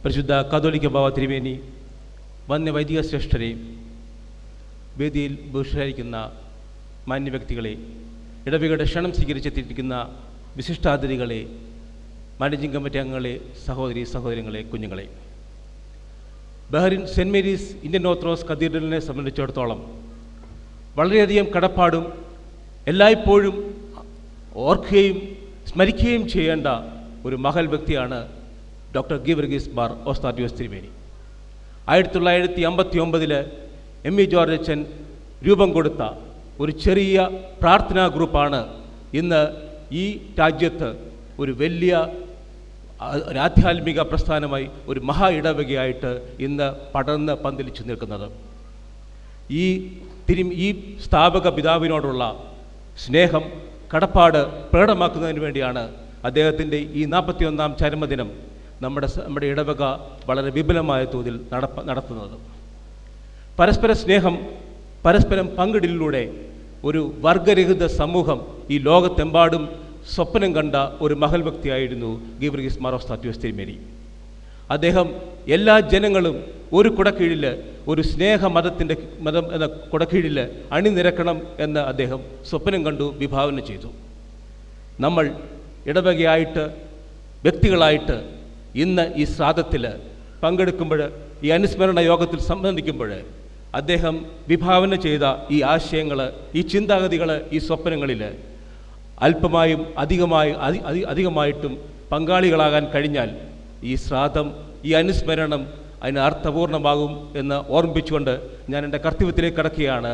പരിശുദ്ധ കാതോലിക്ക ബാബ തിരുമേനി വന്യ വൈദിക ശ്രേഷ്ഠരെ വേദിയിൽ ബഹുഷായിരിക്കുന്ന മാന്യ വ്യക്തികളെ ഇടവകയുടെ ക്ഷണം സ്വീകരിച്ചെത്തിയിരിക്കുന്ന വിശിഷ്ടാതിഥികളെ മാനേജിംഗ് കമ്മിറ്റി അംഗങ്ങളെ സഹോദരി സഹോദരങ്ങളെ കുഞ്ഞുങ്ങളെ Bahrain Saint Mary's Indian Orthodox കത്തീഡ്രലിനെ സംബന്ധിച്ചിടത്തോളം വളരെയധികം കടപ്പാടും എല്ലായ്പ്പോഴും ഓർക്കുകയും സ്മരിക്കുകയും ചെയ്യേണ്ട ഒരു മഹൽ വ്യക്തിയാണ് ഡോക്ടർ ഗീവർഗീസ് ബാർ ഓസ്താദ്യോസ് തിരുമേനി ആയിരത്തി തൊള്ളായിരത്തി അമ്പത്തി ഒമ്പതില് എം ഇ ജോർജ് അച്ഛൻ രൂപം കൊടുത്ത ഒരു ചെറിയ പ്രാർത്ഥനാ ഗ്രൂപ്പാണ് ഇന്ന് ഈ രാജ്യത്ത് ഒരു വലിയ ആ, ഒരു ആധ്യാത്മിക പ്രസ്ഥാനമായി ഒരു മഹാ ഇടവകയായിട്ട് ഇന്ന് പടർന്ന് പന്തലിച്ചു നിൽക്കുന്നത് ഈ തിരു ഈ സ്ഥാപക പിതാവിനോടുള്ള സ്നേഹം കടപ്പാട് പ്രകടമാക്കുന്നതിന് വേണ്ടിയാണ് അദ്ദേഹത്തിൻ്റെ ഈ നാൽപ്പത്തിയൊന്നാം ചരമദിനം നമ്മുടെ സ- നമ്മുടെ ഇടവക വളരെ വിപുലമായ തോതിൽ നടപ്പ നടത്തുന്നത് പരസ്പര സ്നേഹം പരസ്പരം പങ്കിടലിലൂടെ ഒരു വർഗരഹിത സമൂഹം ഈ ലോകത്തെമ്പാടും സ്വപ്നം കണ്ട ഒരു മഹൽ വ്യക്തിയായിരുന്നു ഗീവർഗീസ് മാറോസ്താത്യോസ് തിരുമേനി അദ്ദേഹം എല്ലാ ജനങ്ങളും ഒരു കുടക്കീഴിൽ ഒരു സ്നേഹ മതത്തിൻ്റെ മതം എന്ന കുടക്കീഴിൽ അണിനിരക്കണം എന്ന് അദ്ദേഹം സ്വപ്നം കണ്ടു വിഭാവന ചെയ്തു നമ്മൾ ഇടവകയായിട്ട് വ്യക്തികളായിട്ട് ഇന്ന് ഈ ശ്രാദ്ധത്തിൽ പങ്കെടുക്കുമ്പോൾ ഈ അനുസ്മരണ യോഗത്തിൽ സംബന്ധിക്കുമ്പോൾ അദ്ദേഹം വിഭാവന ചെയ്ത ഈ ആശയങ്ങൾ ഈ ചിന്താഗതികൾ ഈ സ്വപ്നങ്ങളിൽ അല്പമായും അധികമായി അധി അധി അധികമായിട്ടും പങ്കാളികളാകാൻ കഴിഞ്ഞാൽ ഈ ശ്രാദ്ധം ഈ അനുസ്മരണം അതിന് അർത്ഥപൂർണമാകും എന്ന് ഓർമ്മിപ്പിച്ചുകൊണ്ട് ഞാൻ എൻ്റെ കർത്തവ്യത്തിലേക്ക് കടക്കുകയാണ്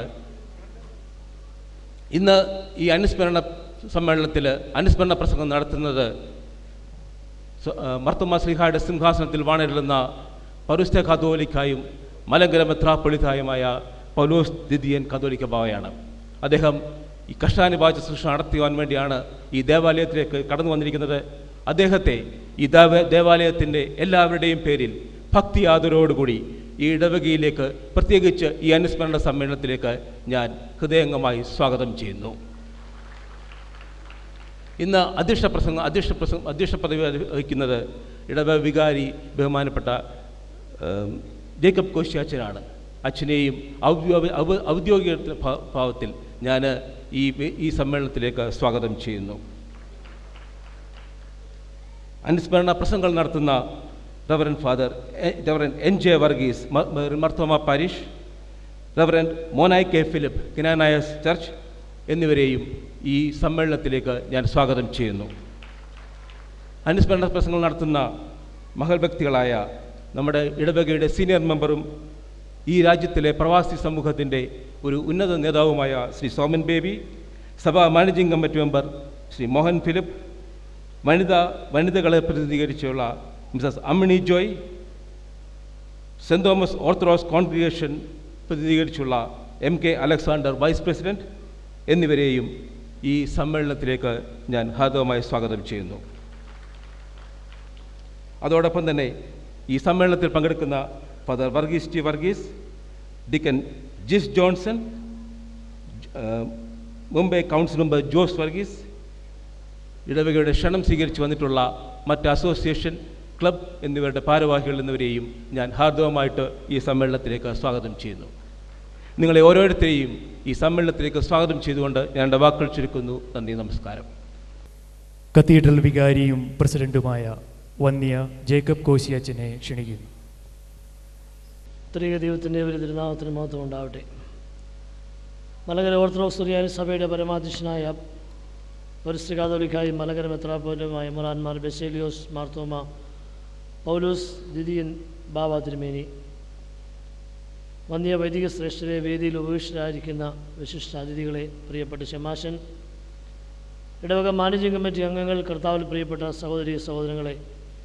ഇന്ന് ഈ അനുസ്മരണ സമ്മേളനത്തിൽ അനുസ്മരണ പ്രസംഗം നടത്തുന്നത് സ്വ- ആ, മർത്തോമാ ശ്രീഹായുടെ സിംഹാസനത്തിൽ വാണിരുന്ന പൗരസ്ത്യ കാതോലിക്കായും മലങ്കര മെത്രാപ്പൊളിതായുമായ പൗലോസ് ദിദിയൻ കാതോലിക്ക ബാവയാണ് അദ്ദേഹം ഈ കഷ്ടാനുഭാജ ശുശ്രൂഷ നടത്തുവാൻ വേണ്ടിയാണ് ഈ ദേവാലയത്തിലേക്ക് കടന്നു വന്നിരിക്കുന്നത് അദ്ദേഹത്തെ ഈ ദേവ ദേവാലയത്തിൻ്റെ എല്ലാവരുടെയും പേരിൽ ഭക്തി ആദരവോടുകൂടി ഈ ഇടവകയിലേക്ക് പ്രത്യേകിച്ച് ഈ അനുസ്മരണ സമ്മേളനത്തിലേക്ക് ഞാൻ ഹൃദയംഗമായി സ്വാഗതം ചെയ്യുന്നു ഇന്ന് അധ്യക്ഷ പ്രസംഗം അധ്യക്ഷ പ്രസംഗം അധ്യക്ഷ പദവി വഹിക്കുന്നത് ഇടവ വികാരി ബഹുമാനപ്പെട്ട ഏം, ജേക്കബ് കോശി അച്ഛനാണ് അച്ഛനെയും ഔദ്യോഗിക ഔ- ഔദ്യോഗിക ഭാ- ഭാവത്തിൽ ഞാൻ ഈ വെ- ഈ സമ്മേളനത്തിലേക്ക് സ്വാഗതം ചെയ്യുന്നു അനുസ്മരണ പ്രസംഗങ്ങൾ നടത്തുന്ന റവറൻ ഫാദർ എ- റവറൻ എൻ ജെ വർഗീസ് മ- മ- Marthoma parish Reverend Monai K Philip കിനാനായസ് ചർച്ച് എന്നിവരെയും ഈ സമ്മേളനത്തിലേക്ക് ഞാൻ സ്വാഗതം ചെയ്യുന്നു അനുസ്മരണ പ്രസംഗങ്ങൾ നടത്തുന്ന മഹൽ വ്യക്തികളായ നമ്മുടെ ഇടവകയുടെ സീനിയർ മെമ്പറും ഈ രാജ്യത്തിലെ പ്രവാസി സമൂഹത്തിൻ്റെ ഒരു ഉന്നത നേതാവുമായ ശ്രീ സോമൻ ബേബി സഭാ managing committee member Shri Mohan Philip വനിത വനിതകളെ പ്രതിനിധീകരിച്ചുള്ള Mrs Ammini Joy Saint Thomas Orthodox congregation പ്രതിനിധീകരിച്ചുള്ള M K Alexander vice president എന്നിവരെയും ഈ സമ്മേളനത്തിലേക്ക് ഞാൻ ഹാർദവമായി സ്വാഗതം ചെയ്യുന്നു അതോടൊപ്പം തന്നെ ഈ സമ്മേളനത്തിൽ പങ്കെടുക്കുന്ന Father Varghese T Varghese deacon Jis Johnson ആ, മുംബൈ കൗൺസിൽ മെമ്പർ ജോസ് വർഗീസ് ഇടവകയുടെ ക്ഷണം സ്വീകരിച്ച് വന്നിട്ടുള്ള മറ്റ് അസോസിയേഷൻ ക്ലബ് എന്നിവരുടെ ഭാരവാഹികൾ എന്നിവരെയും ഞാൻ ഹാർദവമായിട്ട് ഈ സമ്മേളനത്തിലേക്ക് സ്വാഗതം ചെയ്യുന്നു നിങ്ങളെ ഓരോരുത്തരെയും ഈ സമ്മേളനത്തിലേക്ക് സ്വാഗതം ചെയ്തുകൊണ്ട് ഞാൻ എൻ്റെ വാക്കുകൾ ചുരുക്കുന്നു നന്ദി നമസ്കാരം കത്തീഡ്രൽ വികാരിയും പ്രസിഡന്റുമായ വന്യ ജേക്കബ് കോശിയച്ചനെ ക്ഷണിക്കുന്നു ത്രിക ദൈവത്തിൻ്റെ ഒരു തിരുനാമത്തിന് മാത്രം ഉണ്ടാവട്ടെ മലങ്കര ഓർത്തഡോക്സ് സുറിയാനി സഭയുടെ പരമാധ്യക്ഷനായ പരിസ്ഥിതി കാതോലിക്കായി മലങ്കര മെത്രാപ്പോലുമായ മൊറാൻമാർ ബെസേലിയോസ് മാർത്തോമ പൗലോസ് ദിദിയൻ ബാബ തിരുമേനി വന്യ വൈദിക ശ്രേഷ്ഠരെ വേദിയിൽ ഉപവിഷ്ടരായിരിക്കുന്ന വിശിഷ്ട അതിഥികളെ പ്രിയപ്പെട്ട ശമാശൻ ഇടവക മാനേജിംഗ് കമ്മിറ്റി അംഗങ്ങൾ കർത്താവിൽ പ്രിയപ്പെട്ട സഹോദരി സഹോദരങ്ങളെ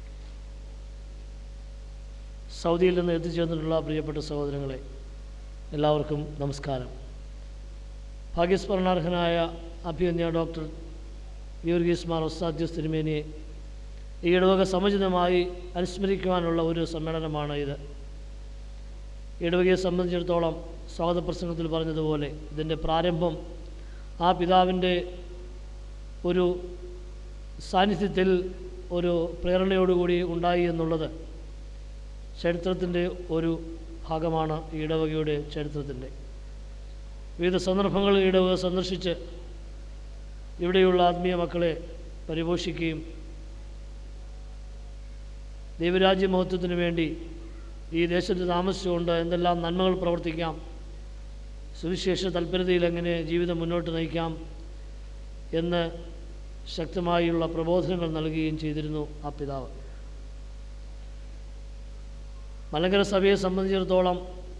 സൗദിയിൽ നിന്ന് എത്തിച്ചേർന്നിട്ടുള്ള പ്രിയപ്പെട്ട സഹോദരങ്ങളെ എല്ലാവർക്കും നമസ്കാരം ഭാഗ്യസ്മരണാർഹനായ അഭിയന്യ ഡോക്ടർ ഗീവർഗീസ് മാർ ഒസ്താദ്യസ് തിരുമേനിയെ ഈ ഇടവക സമുചിതമായി അനുസ്മരിക്കുവാനുള്ള ഒരു സമ്മേളനമാണ് ഇത് ഇടവകയെ സംബന്ധിച്ചിടത്തോളം സ്വാഗത പ്രസംഗത്തിൽ പറഞ്ഞതുപോലെ ഇതിൻ്റെ പ്രാരംഭം ആ പിതാവിൻ്റെ ഒരു സാന്നിധ്യത്തിൽ ഒരു പ്രേരണയോടുകൂടി ഉണ്ടായി എന്നുള്ളത് ചരിത്രത്തിൻ്റെ ഒരു ഭാഗമാണ് ഈ ഇടവകയുടെ ചരിത്രത്തിൻ്റെ വിവിധ സന്ദർഭങ്ങളിൽ ഇടവക സന്ദർശിച്ച് ഇവിടെയുള്ള ആത്മീയ മക്കളെ പരിപോഷിക്കുകയും ദൈവരാജ്യ മഹത്വത്തിന് വേണ്ടി ഈ ദേശത്ത് താമസിച്ചുകൊണ്ട് എന്തെല്ലാം നന്മകൾ പ്രവർത്തിക്കാം സുവിശേഷ തൽപരതയിൽ എങ്ങനെ ജീവിതം മുന്നോട്ട് നയിക്കാം എന്ന് ശക്തമായുള്ള പ്രബോധനങ്ങൾ നൽകുകയും ചെയ്തിരുന്നു ആ പിതാവ് മലങ്കര സഭയെ സംബന്ധിച്ചിടത്തോളം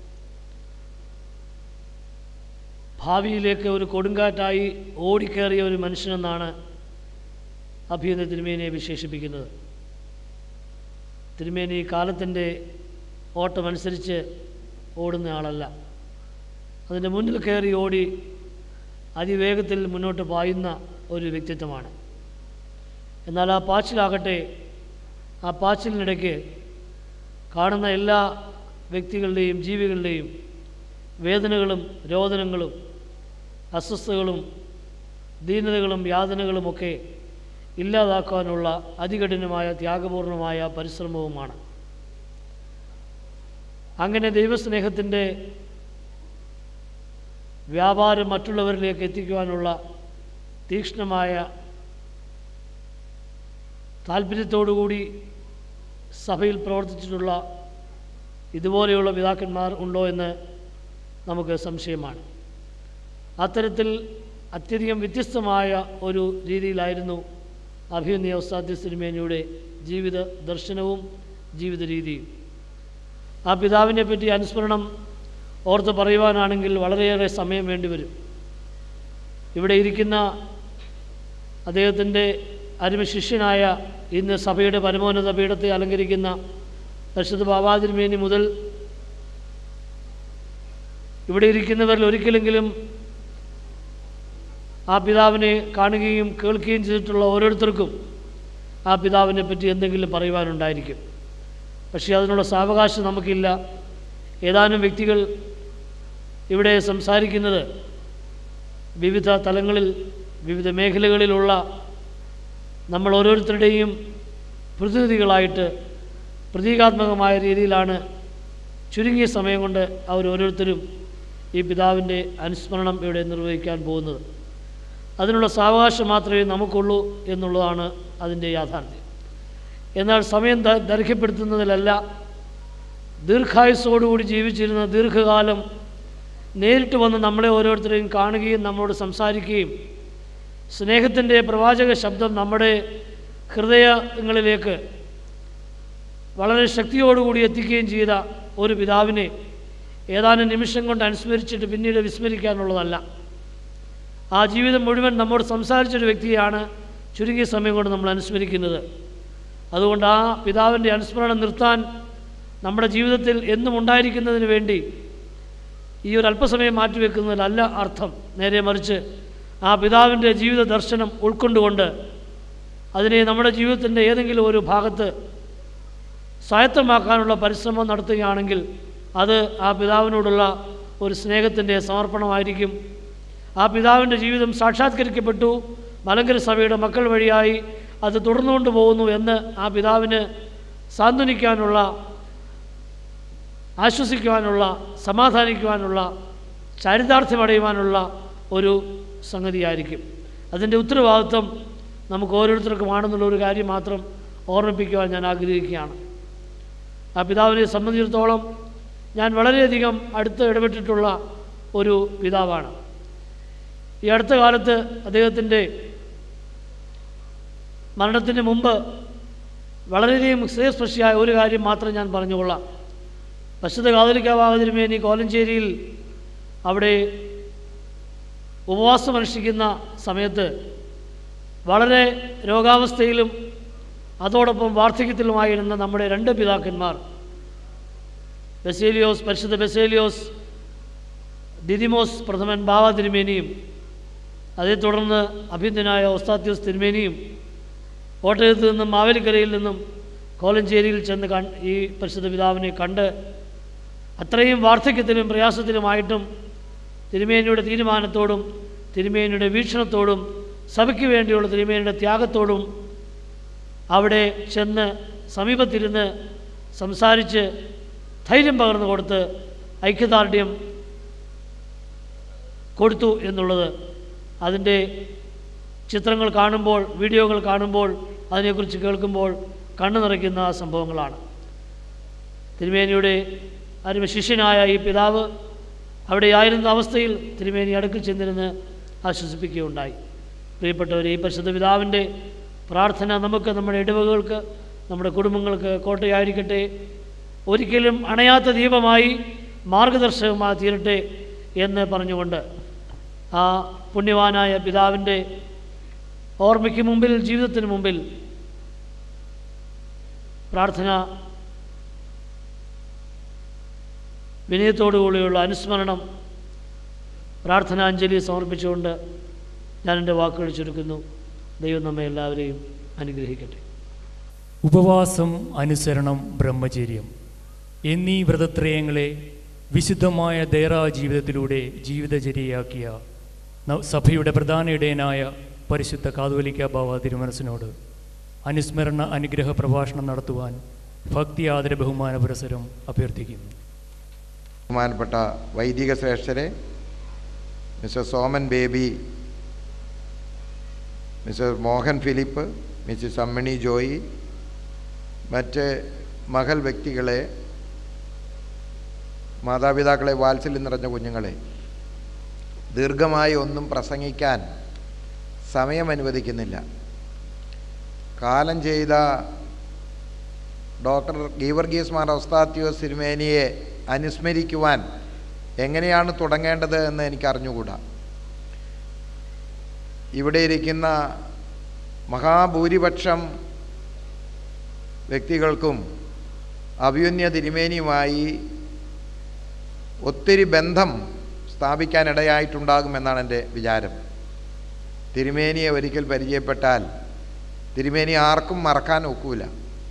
ഭാവിയിലേക്ക് ഒരു കൊടുങ്കാറ്റായി ഓടിക്കേറിയ ഒരു മനുഷ്യനെന്നാണ് അഭിനന്ദ തിരുമേനിയെ വിശേഷിപ്പിക്കുന്നത് തിരുമേനി കാലത്തിൻ്റെ ഓട്ടമനുസരിച്ച് ഓടുന്ന ആളല്ല അതിൻ്റെ മുന്നിൽ കയറി ഓടി അതിവേഗത്തിൽ മുന്നോട്ട് പായുന്ന ഒരു വ്യക്തിത്വമാണ് എന്നാൽ ആ പാച്ചിലാകട്ടെ ആ പാച്ചിലിനിടയ്ക്ക് കാണുന്ന എല്ലാ വ്യക്തികളുടെയും ജീവികളുടെയും വേദനകളും രോദനങ്ങളും അസ്വസ്ഥതകളും ദീനതകളും യാതനകളുമൊക്കെ ഇല്ലാതാക്കാനുള്ള അതികഠിനമായ ത്യാഗപൂർണമായ പരിശ്രമവുമാണ് അങ്ങനെ ദൈവസ്നേഹത്തിൻ്റെ വ്യാപാരം മറ്റുള്ളവരിലേക്ക് എത്തിക്കുവാനുള്ള തീക്ഷ്ണമായ താല്പര്യത്തോടുകൂടി സഭയിൽ പ്രവർത്തിച്ചിട്ടുള്ള ഇതുപോലെയുള്ള പിതാക്കന്മാർ ഉണ്ടോ എന്ന് നമുക്ക് സംശയമാണ് അത്തരത്തിൽ അത്യധികം വ്യത്യസ്തമായ ഒരു രീതിയിലായിരുന്നു അഭിനയ ഉസ്താദ് സിനിമേനിയുടെ ജീവിത ദർശനവും ജീവിത രീതിയും ആ പിതാവിനെ പറ്റി അനുസ്മരണം ഓർത്ത് പറയുവാനാണെങ്കിൽ വളരെയേറെ സമയം വേണ്ടിവരും ഇവിടെ ഇരിക്കുന്ന അദ്ദേഹത്തിൻ്റെ അരുമ ശിഷ്യനായ ഇന്ന് സഭയുടെ പരമോന്നത പീഠത്തെ അലങ്കരിക്കുന്ന പരിശുദ്ധ ബാബാതിരുമേനി മുതൽ ഇവിടെ ഇരിക്കുന്നവരിൽ ഒരിക്കലെങ്കിലും ആ പിതാവിനെ കാണുകയും കേൾക്കുകയും ചെയ്തിട്ടുള്ള ഓരോരുത്തർക്കും ആ പിതാവിനെ പറ്റി എന്തെങ്കിലും പറയുവാനുണ്ടായിരിക്കും പക്ഷേ അതിനുള്ള സാവകാശം നമുക്കില്ല ഏതാനും വ്യക്തികൾ ഇവിടെ സംസാരിക്കുന്നത് വിവിധ തലങ്ങളിൽ വിവിധ മേഖലകളിലുള്ള നമ്മൾ ഓരോരുത്തരുടെയും പ്രതിനിധികളായിട്ട് പ്രതീകാത്മകമായ രീതിയിലാണ് ചുരുങ്ങിയ സമയം കൊണ്ട് അവർ ഓരോരുത്തരും ഈ പിതാവിൻ്റെ അനുസ്മരണം ഇവിടെ നിർവഹിക്കാൻ പോകുന്നത് അതിനുള്ള സാവകാശം മാത്രമേ നമുക്കുള്ളൂ എന്നുള്ളതാണ് അതിൻ്റെ യാഥാർത്ഥ്യം എന്നാൽ സമയം ദ- ദൈർഘ്യപ്പെടുത്തുന്നതിലല്ല ദീർഘായുസ്സോടുകൂടി ജീവിച്ചിരുന്ന ദീർഘകാലം നേരിട്ട് വന്ന് നമ്മളെ ഓരോരുത്തരെയും കാണുകയും നമ്മളോട് സംസാരിക്കുകയും സ്നേഹത്തിൻ്റെ പ്രവാചക ശബ്ദം നമ്മുടെ ഹൃദയങ്ങളിലേക്ക് വളരെ ശക്തിയോടുകൂടി എത്തിക്കുകയും ചെയ്ത ഒരു പിതാവിനെ ഏതാനും നിമിഷം കൊണ്ട് അനുസ്മരിച്ചിട്ട് പിന്നീട് വിസ്മരിക്കാനുള്ളതല്ല ആ ജീവിതം മുഴുവൻ നമ്മോട് സംസാരിച്ചൊരു വ്യക്തിയാണ് ചുരുങ്ങിയ സമയം കൊണ്ട് നമ്മൾ അനുസ്മരിക്കുന്നത് അതുകൊണ്ട് ആ പിതാവിൻ്റെ അനുസ്മരണം നിർത്താൻ നമ്മുടെ ജീവിതത്തിൽ എന്നും ഉണ്ടായിരിക്കുന്നതിന് വേണ്ടി ഈ ഒരു അല്പസമയം മാറ്റിവെക്കുന്നതിലല്ല അർത്ഥം നേരെ മറിച്ച് ആ പിതാവിൻ്റെ ജീവിത ദർശനം ഉൾക്കൊണ്ടുകൊണ്ട് അതിനെ നമ്മുടെ ജീവിതത്തിൻ്റെ ഏതെങ്കിലും ഒരു ഭാഗത്ത് സ്വായത്തമാക്കാനുള്ള പരിശ്രമം നടത്തുകയാണെങ്കിൽ അത് ആ പിതാവിനോടുള്ള ഒരു സ്നേഹത്തിൻ്റെ സമർപ്പണമായിരിക്കും ആ പിതാവിൻ്റെ ജീവിതം സാക്ഷാത്കരിക്കപ്പെട്ടു മലങ്കര സഭയുടെ മക്കൾ വഴിയായി അത് തുടർന്നുകൊണ്ട് പോകുന്നു എന്ന് ആ പിതാവിന് സാന്ത്വനിക്കാനുള്ള ആശ്വസിക്കുവാനുള്ള സമാധാനിക്കുവാനുള്ള ചരിതാർത്ഥ്യമടയുവാനുള്ള ഒരു സംഗതിയായിരിക്കും അതിൻ്റെ ഉത്തരവാദിത്വം നമുക്ക് ഓരോരുത്തർക്കുമാണെന്നുള്ള ഒരു കാര്യം മാത്രം ഓർമ്മിപ്പിക്കുവാൻ ഞാൻ ആഗ്രഹിക്കുകയാണ് ആ പിതാവിനെ സംബന്ധിച്ചിടത്തോളം ഞാൻ വളരെയധികം അടുത്ത് ഇടപെട്ടിട്ടുള്ള ഒരു പിതാവാണ് ഈ അടുത്ത കാലത്ത് അദ്ദേഹത്തിൻ്റെ മരണത്തിന് മുമ്പ് വളരെയധികം ഹൃദയസ്പർശിയായ ഒരു കാര്യം മാത്രം ഞാൻ പറഞ്ഞുകൊള്ളാം പശുദ്ധ കാതലിക്കാവാതിരുമേനി കോലഞ്ചേരിയിൽ അവിടെ ഉപവാസം അനുഷ്ഠിക്കുന്ന സമയത്ത് വളരെ രോഗാവസ്ഥയിലും അതോടൊപ്പം വാർദ്ധക്യത്തിലുമായിരുന്ന നമ്മുടെ രണ്ട് പിതാക്കന്മാർ ബസേലിയോസ് പരിശുദ്ധ ബസേലിയോസ് ദിദിമോസ് പ്രഥമൻ ബാവ തിരുമേനിയും അതേ തുടർന്ന് അഭ്യന്തനായ ഒസ്താത്യോസ് തിരുമേനിയും കോട്ടയത്ത് നിന്നും മാവേലിക്കരയിൽ നിന്നും കോലഞ്ചേരിയിൽ ചെന്ന് കൺ ഈ പരിശുദ്ധ പിതാവിനെ കണ്ട് അത്രയും വാർദ്ധക്യത്തിലും പ്രയാസത്തിലുമായിട്ടും തിരുമേനിയുടെ തീരുമാനത്തോടും തിരുമേനിയുടെ വീക്ഷണത്തോടും സഭയ്ക്ക് വേണ്ടിയുള്ള തിരുമേനിയുടെ ത്യാഗത്തോടും അവിടെ ചെന്ന് സമീപത്തിരുന്ന് സംസാരിച്ച് ധൈര്യം പകർന്നു കൊടുത്ത് ഐക്യദാർഢ്യം കൊടുത്തു എന്നുള്ളത് അതിൻ്റെ ചിത്രങ്ങൾ കാണുമ്പോൾ വീഡിയോകൾ കാണുമ്പോൾ അതിനെക്കുറിച്ച് കേൾക്കുമ്പോൾ കണ്ണു നിറയ്ക്കുന്ന സംഭവങ്ങളാണ് തിരുമേനിയുടെ അരുമ ശിഷ്യനായ ഈ പിതാവ് അവിടെയായിരുന്ന അവസ്ഥയിൽ തിരുമേനി അടുക്കിൽ ചെന്നിരുന്ന് ആശ്വസിപ്പിക്കുകയുണ്ടായി പ്രിയപ്പെട്ടവർ ഈ പരിശുദ്ധ പിതാവിൻ്റെ പ്രാർത്ഥന നമുക്ക് നമ്മുടെ ഇടവകൾക്ക് നമ്മുടെ കുടുംബങ്ങൾക്ക് കോട്ടയായിരിക്കട്ടെ ഒരിക്കലും അണയാത്ത ദീപമായി മാർഗദർശകമായി തീരട്ടെ എന്ന് പറഞ്ഞുകൊണ്ട് ആ പുണ്യവാനായ പിതാവിൻ്റെ ഓർമ്മയ്ക്ക് മുമ്പിൽ ജീവിതത്തിന് മുമ്പിൽ പ്രാർത്ഥന വിനയത്തോടുകൂടിയുള്ള അനുസ്മരണം പ്രാർത്ഥനാഞ്ജലി സമർപ്പിച്ചുകൊണ്ട് ഞാൻ എൻ്റെ വാക്കുകൾ ചുരുക്കുന്നു ദൈവം നമ്മെ എല്ലാവരെയും അനുഗ്രഹിക്കട്ടെ ഉപവാസം അനുസരണം ബ്രഹ്മചര്യം എന്നീ വ്രതത്രയങ്ങളെ വിശുദ്ധമായ ദേറാ ജീവിതത്തിലൂടെ ജീവിതചര്യയാക്കിയ ന- സഭയുടെ പ്രധാന ഇടയനായ പരിശുദ്ധ കാതോലിക്ക ബാവ തിരുമനസിനോട് അനുസ്മരണ അനുഗ്രഹ പ്രഭാഷണം നടത്തുവാൻ ഭക്തി ആദര ബഹുമാന പുരസരം അഭ്യർത്ഥിക്കുന്നു ബഹുമാനപ്പെട്ട വൈദിക ശ്രേഷ്ഠരെ mister Soman Baby mister Mohan Philip mister Ammini Joy മറ്റ് മകൾ വ്യക്തികളെ മാതാപിതാക്കളെ വാത്സല്യം നിറഞ്ഞ കുഞ്ഞുങ്ങളെ ദീർഘമായി ഒന്നും പ്രസംഗിക്കാൻ സമയം അനുവദിക്കുന്നില്ല കാലം ചെയ്ത ഡോക്ടർ ഗീവർഗീസ് മാർ ഒസ്താത്യോസ് തിരുമേനിയെ അനുസ്മരിക്കുവാൻ എങ്ങനെയാണ് തുടങ്ങേണ്ടത് എന്ന് എനിക്ക് അറിഞ്ഞുകൂടാ ഇവിടെ ഇരിക്കുന്ന മഹാഭൂരിപക്ഷം വ്യക്തികൾക്കും അഭിയുന്യ തിരുമേനിയുമായി ഒത്തിരി ബന്ധം സ്ഥാപിക്കാനിടയായിട്ടുണ്ടാകുമെന്നാണ് എൻ്റെ വിചാരം തിരുമേനിയെ ഒരിക്കൽ പരിചയപ്പെട്ടാൽ തിരുമേനി ആർക്കും മറക്കാൻ ഒക്കൂല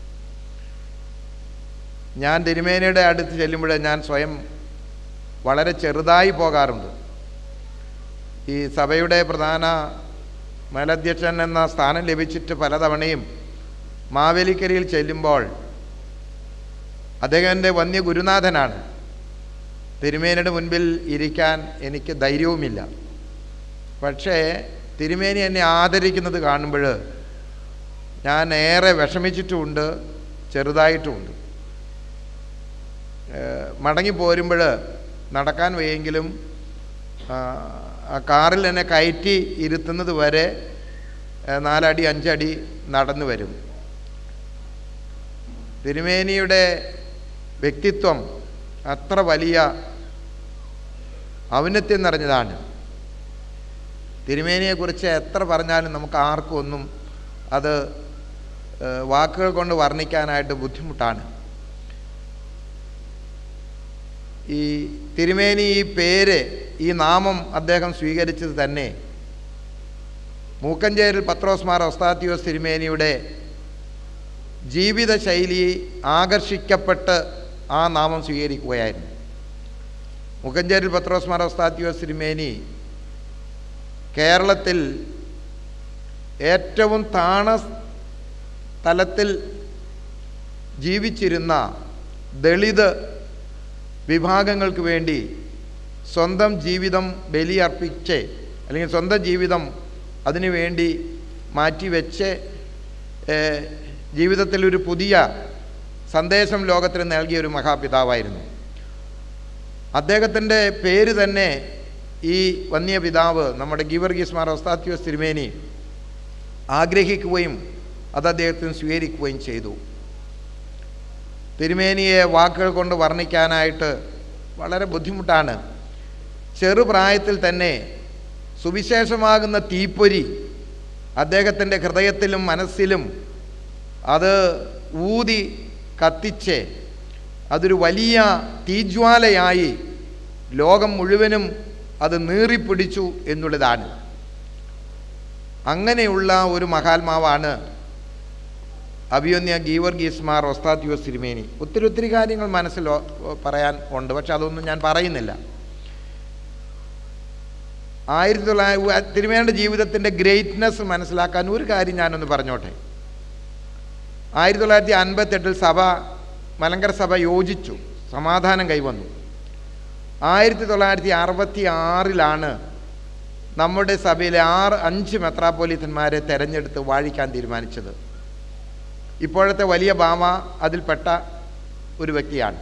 ഞാൻ തിരുമേനിയുടെ അടുത്ത് ചെല്ലുമ്പോൾ ഞാൻ സ്വയം വളരെ ചെറുതായി പോകാറുണ്ട് ഈ സഭയുടെ പ്രധാന മേലധ്യക്ഷൻ എന്ന സ്ഥാനം ലഭിച്ചിട്ട് പലതവണയും മാവേലിക്കരയിൽ ചെല്ലുമ്പോൾ അദ്ദേഹം എൻ്റെ വന്യ ഗുരുനാഥനാണ് തിരുമേനിയുടെ മുൻപിൽ ഇരിക്കാൻ എനിക്ക് ധൈര്യവുമില്ല പക്ഷേ തിരുമേനി എന്നെ ആദരിക്കുന്നത് കാണുമ്പോൾ ഞാൻ ഏറെ വിഷമിച്ചിട്ടുമുണ്ട് ചെറുതായിട്ടുമുണ്ട് ഏഹ് മടങ്ങി പോരുമ്പോൾ നടക്കാൻ വയ്യെങ്കിലും ആ, ആ കാറിൽ എന്നെ കയറ്റി ഇരുത്തുന്നത് വരെ ഏഹ് നാലടി അഞ്ചടി നടന്നു വരും തിരുമേനിയുടെ വ്യക്തിത്വം അത്ര വലിയ ഔന്നത്യം നിറഞ്ഞതാണ് തിരുമേനിയെക്കുറിച്ച് എത്ര പറഞ്ഞാലും നമുക്ക് ആർക്കും ഒന്നും അത് ഏഹ് വാക്കുകൾ കൊണ്ട് വർണ്ണിക്കാനായിട്ട് ബുദ്ധിമുട്ടാണ് ഈ തിരുമേനി ഈ പേര് ഈ നാമം അദ്ദേഹം സ്വീകരിച്ചത് തന്നെ മൂക്കഞ്ചേരിൽ പത്രോസ്മാർ ഒസ്താത്യോസ് തിരുമേനിയുടെ ജീവിതശൈലി ആകർഷിക്കപ്പെട്ട് ആ നാമം സ്വീകരിക്കുകയായിരുന്നു മുക്കഞ്ചേരിൽ പത്രോസ്മാർ ഒസ്താത്യോസ് തിരുമേനി കേരളത്തിൽ ഏറ്റവും താണ തലത്തിൽ ജീവിച്ചിരുന്ന ദളിത് വിഭാഗങ്ങൾക്ക് വേണ്ടി സ്വന്തം ജീവിതം ബലിയർപ്പിച്ച് അല്ലെങ്കിൽ സ്വന്തം ജീവിതം അതിനു വേണ്ടി മാറ്റിവെച്ച് ഏഹ്, ജീവിതത്തിൽ ഒരു പുതിയ സന്ദേശം ലോകത്തിന് നൽകിയ ഒരു മഹാപിതാവായിരുന്നു അദ്ദേഹത്തിൻ്റെ പേര് തന്നെ ഈ വന്യ പിതാവ് നമ്മുടെ ഗീവർഗീസ് മാർ ഒസ്താത്യോസ് തിരുമേനി ആഗ്രഹിക്കുകയും അത് അദ്ദേഹത്തിന് സ്വീകരിക്കുകയും ചെയ്തു തിരുമേനിയെ വാക്കുകൾ കൊണ്ട് വർണ്ണിക്കാനായിട്ട് വളരെ ബുദ്ധിമുട്ടാണ് ചെറുപ്രായത്തിൽ തന്നെ സുവിശേഷമാകുന്ന തീപ്പൊരി അദ്ദേഹത്തിൻ്റെ ഹൃദയത്തിലും മനസ്സിലും അത് ഊതി കത്തിച്ച് അതൊരു വലിയ തീജ്വാലയായി ലോകം മുഴുവനും അത് നീറിപ്പിടിച്ചു എന്നുള്ളതാണ് അങ്ങനെയുള്ള ഒരു മഹാത്മാവാണ് അഭിയോന്യ ഗീവർഗീസ്മാർ ഒസ്താത്യോസ് തിരുമേനി ഒത്തിരി ഒത്തിരി കാര്യങ്ങൾ മനസ്സിൽ ഓ- പറയാൻ ഉണ്ട് പക്ഷെ അതൊന്നും ഞാൻ പറയുന്നില്ല ആയിരത്തി തൊള്ളായിരത്തി തിരുമേനിയുടെ ജീവിതത്തിൻ്റെ ഗ്രേറ്റ്നെസ് മനസ്സിലാക്കാൻ ഒരു കാര്യം ഞാനൊന്ന് പറഞ്ഞോട്ടെ ആയിരത്തി തൊള്ളായിരത്തി അൻപത്തെട്ടിൽ സഭ മലങ്കര സഭ യോജിച്ചു സമാധാനം കൈവന്നു ആയിരത്തി തൊള്ളായിരത്തി അറുപത്തി ആറിലാണ് നമ്മുടെ സഭയിലെ ആറ് അഞ്ച് മെത്രാപ്പോലിത്തന്മാരെ തെരഞ്ഞെടുത്ത് വാഴിക്കാൻ തീരുമാനിച്ചത് ഇപ്പോഴത്തെ വലിയ ബാമ അതിൽപ്പെട്ട ഒരു വ്യക്തിയാണ്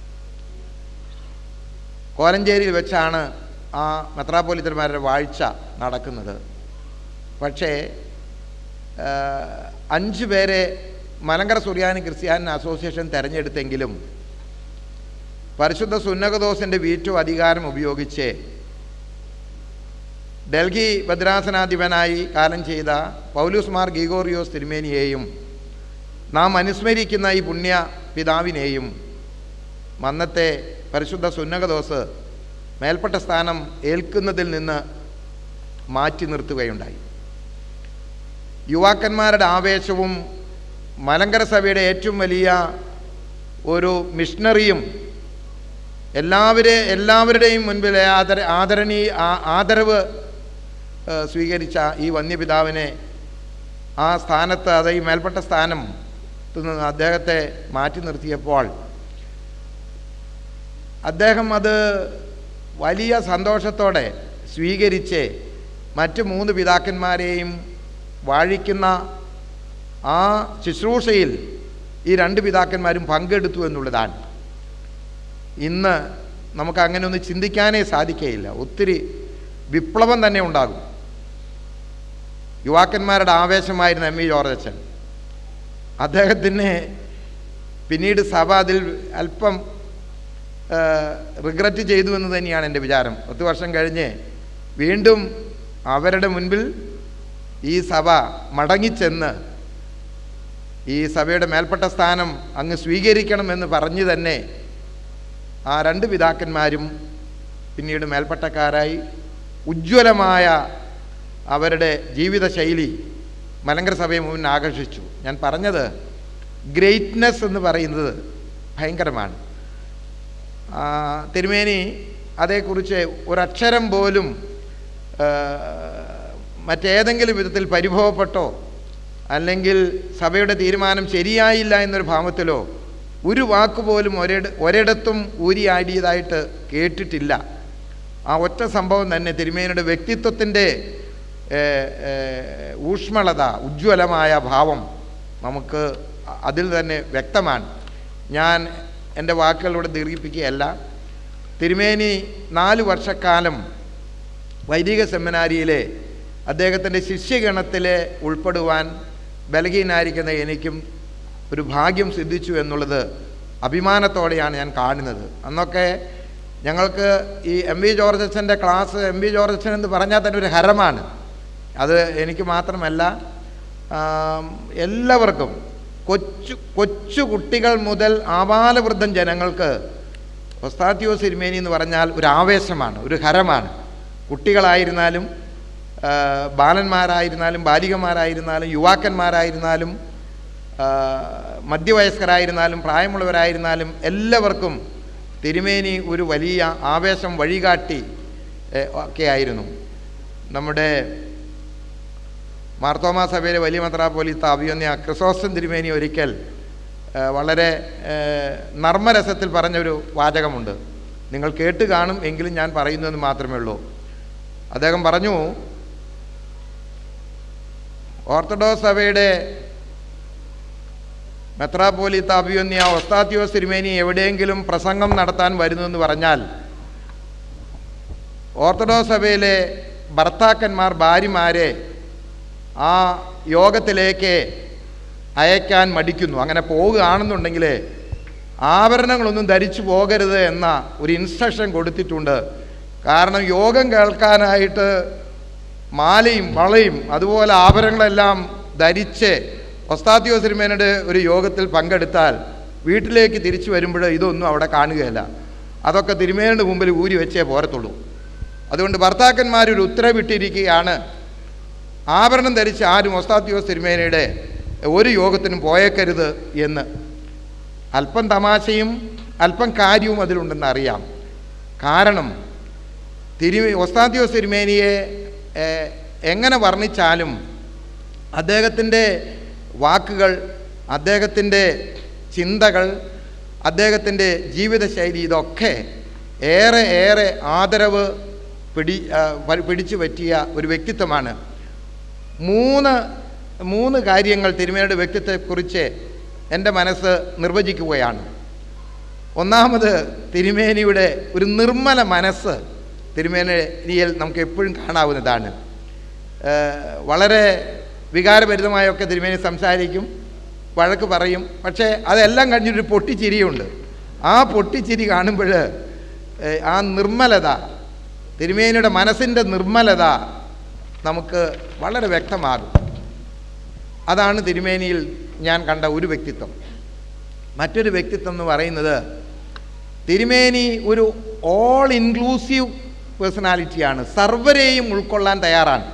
കോലഞ്ചേരിയിൽ വെച്ചാണ് ആ മെത്രാപ്പോലിത്തന്മാരുടെ വാഴ്ച നടക്കുന്നത് പക്ഷേ ആ, അഞ്ച് പേരെ മലങ്കര സുറിയാനി ക്രിസ്ത്യാനി അസോസിയേഷൻ തെരഞ്ഞെടുത്തെങ്കിലും പരിശുദ്ധ സുന്നകദോസിൻ്റെ വീറ്റോ അധികാരം ഉപയോഗിച്ച് ഡൽഹി ഭദ്രാസനാധിപനായി കാലം ചെയ്ത പൗലൂസ് മാർ ഗീഗോറിയോസ് തിരുമേനിയെയും നാം അനുസ്മരിക്കുന്ന ഈ പുണ്യ പിതാവിനെയും മന്നത്തെ പരിശുദ്ധ സുന്നകദോസ് മേൽപ്പെട്ട സ്ഥാനം ഏൽക്കുന്നതിൽ നിന്ന് മാറ്റി നിർത്തുകയുണ്ടായി യുവാക്കന്മാരുടെ ആവേശവും മലങ്കര സഭയുടെ ഏറ്റവും വലിയ ഒരു മിഷണറിയും എല്ലാവരെ എല്ലാവരുടെയും മുൻപിൽ ആദര ആദരണീ ആ- ആദരവ് ഏഹ്, സ്വീകരിച്ച ഈ വന്യപിതാവിനെ ആ സ്ഥാനത്ത് അത് ഈ മേൽപ്പെട്ട സ്ഥാനം നിന്ന് അദ്ദേഹത്തെ മാറ്റി നിർത്തിയപ്പോൾ അദ്ദേഹം അത് വലിയ സന്തോഷത്തോടെ സ്വീകരിച്ച് മറ്റ് മൂന്ന് പിതാക്കന്മാരെയും വാഴിക്കുന്ന ആ ശുശ്രൂഷയിൽ ഈ രണ്ട് പിതാക്കന്മാരും പങ്കെടുത്തു എന്നുള്ളതാണ് ഇന്ന് നമുക്ക് അങ്ങനെ ഒന്ന് ചിന്തിക്കാനേ സാധിക്കുകയില്ല ഒത്തിരി വിപ്ലവം തന്നെ ഉണ്ടാകും യുവാക്കന്മാരുടെ ആവേശമായിരുന്ന എം ഇ ജോർജച്ചൻ അദ്ദേഹത്തിന് പിന്നീട് സഭ അതിൽ അല്പം റിഗ്രറ്റ് ചെയ്തു എന്ന് തന്നെയാണ് എൻ്റെ വിചാരം പത്ത് വർഷം കഴിഞ്ഞ് വീണ്ടും അവരുടെ മുൻപിൽ ഈ സഭ മടങ്ങിച്ചെന്ന് ഈ സഭയുടെ മേൽപ്പെട്ട സ്ഥാനം അങ്ങ് സ്വീകരിക്കണമെന്ന് പറഞ്ഞ് തന്നെ ആ രണ്ട് പിതാക്കന്മാരും പിന്നീട് മേൽപ്പട്ടക്കാരായി ഉജ്ജ്വലമായ അവരുടെ ജീവിതശൈലി മലങ്കര സഭയെ മുന്നിൽ ആകർഷിച്ചു ഞാൻ പറഞ്ഞത് ഗ്രേറ്റ്നെസ് എന്ന് പറയുന്നത് ഭയങ്കരമാണ് ആ, തിരുമേനി അതേക്കുറിച്ച് ഒരക്ഷരം പോലും ആ, മറ്റേതെങ്കിലും വിധത്തിൽ പരിഭവപ്പെട്ടോ അല്ലെങ്കിൽ സഭയുടെ തീരുമാനം ശരിയായില്ല എന്നൊരു ഭാവത്തിലോ ഒരു വാക്ക് പോലും ഒരിട ഒരിടത്തും ഊരിയാടിയതായിട്ട് കേട്ടിട്ടില്ല ആ ഒറ്റ സംഭവം തന്നെ തിരുമേനിയുടെ വ്യക്തിത്വത്തിൻ്റെ ഏഹ്, ഏഹ്, ഊഷ്മളത ഉജ്ജ്വലമായ ഭാവം നമുക്ക് അ- അതിൽ തന്നെ വ്യക്തമാണ് ഞാൻ എൻ്റെ വാക്കുകളിലൂടെ ദീർഘിപ്പിക്കുകയല്ല തിരുമേനി നാല് വർഷക്കാലം വൈദിക സെമിനാരിയിലെ അദ്ദേഹത്തിൻ്റെ ശിഷ്യഗണത്തിൽ ഉൾപ്പെടുവാൻ ബലഹീനായിരിക്കുന്ന എനിക്കും ഒരു ഭാഗ്യം സിദ്ധിച്ചു എന്നുള്ളത് അഭിമാനത്തോടെയാണ് ഞാൻ കാണുന്നത് അന്നൊക്കെ ഞങ്ങൾക്ക് ഈ എം വി ജോർജ് അച്ഛൻ്റെ ക്ലാസ് എം വി ജോർജ് അച്ഛൻ എന്ന് പറഞ്ഞാൽ തന്നെ ഒരു ഹരമാണ് അത് എനിക്ക് മാത്രമല്ല ആം, എല്ലാവർക്കും കൊച്ചു കൊച്ചു കുട്ടികൾ മുതൽ ആബാലവൃദ്ധം ജനങ്ങൾക്ക് ഒസ്താത്യോ സിരിമേനി എന്ന് പറഞ്ഞാൽ ഒരു ആവേശമാണ് ഒരു ഹരമാണ് കുട്ടികളായിരുന്നാലും ആ, ബാലന്മാരായിരുന്നാലും ബാലികമാരായിരുന്നാലും യുവാക്കന്മാരായിരുന്നാലും ആ, മധ്യവയസ്കരായിരുന്നാലും പ്രായമുള്ളവരായിരുന്നാലും എല്ലാവർക്കും തിരുമേനി ഒരു വലിയ ആവേശം വഴികാട്ടി ഏ, ഒക്കെ ആയിരുന്നു നമ്മുടെ മാർത്തോമാ സഭയിലെ വലിയ മത്രാപോലിത്ത അഭിയൊന്യ ക്രിസോസ്റ്റൻ തിരുമേനി ഒരിക്കൽ ആ, വളരെ ഏ, നർമ്മരസത്തിൽ പറഞ്ഞൊരു വാചകമുണ്ട് നിങ്ങൾ കേട്ട് കാണും എങ്കിലും ഞാൻ പറയുന്നു എന്ന് മാത്രമേ ഉള്ളൂ അദ്ദേഹം പറഞ്ഞു ഓർത്തഡോക്സ് സഭയുടെ മെത്രാപോലിത്ത അഭിയൊന്യ ഒസ്താത്യോസ് തിരുമേനി എവിടെയെങ്കിലും പ്രസംഗം നടത്താൻ വരുന്നു എന്ന് പറഞ്ഞാൽ ഓർത്തഡോക്സ് സഭയിലെ ഭർത്താക്കന്മാർ ഭാര്യമാരെ ആ യോഗത്തിലേക്ക് അയക്കാൻ മടിക്കുന്നു അങ്ങനെ പോവുകയാണെന്നുണ്ടെങ്കിൽ ആഭരണങ്ങളൊന്നും ധരിച്ചു പോകരുത് എന്ന ഒരു ഇൻസ്ട്രക്ഷൻ കൊടുത്തിട്ടുണ്ട് കാരണം യോഗം കേൾക്കാനായിട്ട് മാലയും വളയും അതുപോലെ ആഭരണങ്ങളെല്ലാം ധരിച്ച് ഒസ്താത്യോ സിനിമേനയുടെ ഒരു യോഗത്തിൽ പങ്കെടുത്താൽ വീട്ടിലേക്ക് തിരിച്ചു വരുമ്പോൾ ഇതൊന്നും അവിടെ കാണുകയില്ല അതൊക്കെ തിരുമേനയുടെ മുമ്പിൽ ഊരി വെച്ചേ പോരത്തുള്ളൂ അതുകൊണ്ട് ഭർത്താക്കന്മാർ ഒരു ഉത്തരവിട്ടിരിക്കുകയാണ് ആഭരണം ധരിച്ച് ആരും ഒസ്താത്യോസ് തിരുമേനയുടെ ഒരു യോഗത്തിനും പോയേക്കരുത് എന്ന് അല്പം തമാശയും അല്പം കാര്യവും അതിലുണ്ടെന്ന് അറിയാം കാരണം തിരു ഒസ്താത്യോസ് തിരുമേനിയെ ഏഹ്, എങ്ങനെ വർണ്ണിച്ചാലും അദ്ദേഹത്തിൻ്റെ വാക്കുകൾ അദ്ദേഹത്തിൻ്റെ ചിന്തകൾ അദ്ദേഹത്തിൻ്റെ ജീവിതശൈലി ഇതൊക്കെ ഏറെ ഏറെ ആദരവ് പിടി ആ, പ- പിടിച്ചു പറ്റിയ ഒരു വ്യക്തിത്വമാണ് മൂന്ന് മൂന്ന് കാര്യങ്ങൾ തിരുമേനിയുടെ വ്യക്തിത്വത്തെക്കുറിച്ച് എൻ്റെ മനസ്സ് നിർവചിക്കുകയാണ് ഒന്നാമത് തിരുമേനിയുടെ ഒരു നിർമ്മല മനസ്സ് തിരുമേനിയിൽ നമുക്ക് എപ്പോഴും കാണാവുന്നതാണ് ഏഹ് വളരെ വികാരഭരിതമായൊക്കെ തിരുമേനി സംസാരിക്കും വഴക്ക് പറയും പക്ഷേ അതെല്ലാം കഴിഞ്ഞൊരു പൊട്ടിച്ചിരിയുണ്ട് ആ പൊട്ടിച്ചിരി കാണുമ്പോൾ ഏഹ് ആ നിർമ്മലത തിരുമേനിയുടെ മനസ്സിൻ്റെ നിർമ്മലത നമുക്ക് വളരെ വ്യക്തമാകും അതാണ് തിരുമേനിയിൽ ഞാൻ കണ്ട ഒരു വ്യക്തിത്വം മറ്റൊരു വ്യക്തിത്വം എന്ന് പറയുന്നത് തിരുമേനി ഒരു ഓൾ ഇൻക്ലൂസീവ് പേഴ്സണാലിറ്റിയാണ് സർവരെയും ഉൾക്കൊള്ളാൻ തയ്യാറാണ്